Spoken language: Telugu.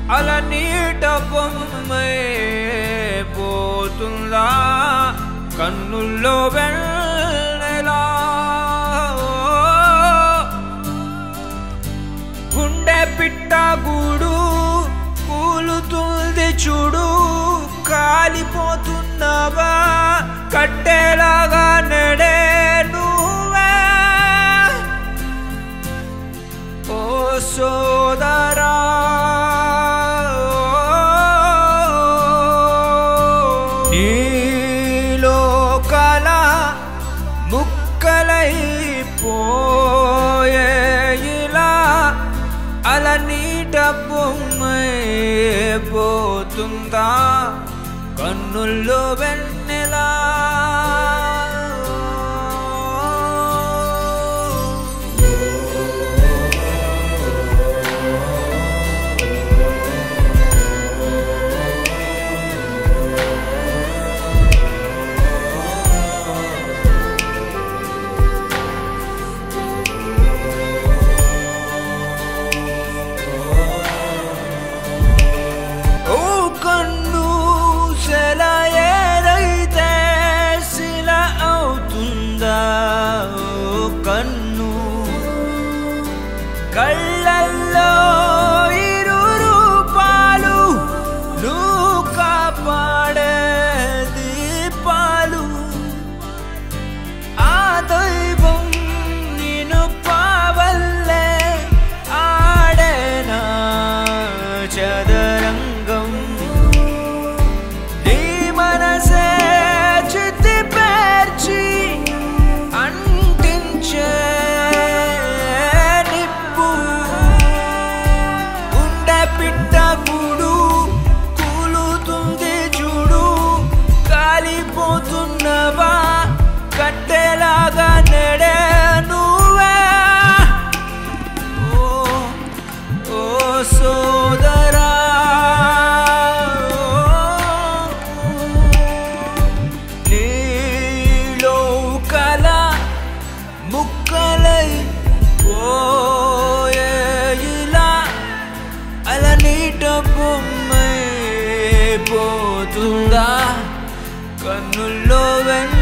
అల నీట బొమ్మై పోతుందా కన్నుల్లో వెళ్ళలా గుండె పిట్ట గూడు కూలుతుంది చూడు కాలిపోతున్నావా కట్టెలాగా నడే నువ్వే ఓ సోదరా నీలో కల ముక్కలైపోయే ఇలా అల నీట బొమ్మై పోతుందా కన్నుల్లో వెన్నెలా ఓ కన్ను సెల ఏదైతే శిల అవుతుందా ఓ కన్ను కళ్ళల్లో ఇరు రూపాలు నువ్వు కాపాడే దీపాలు ఆ దైవం నిన్ను పావల్లే ఆడేనా చదరంగం నీ మనసే చితి పేర్చి అంటించే నిప్పు ఉండే పిట్ట గూడు కూలుతుంది చూడు కాలిపోతున్నవా కట్టెలాగా నడే నువ్వే ఓ ఓ సోదరా నీలో కల ముక్కలై పోయే ఇలా అల నీట బొమ్మై పోతుందా కన్నుల్లో వెన్న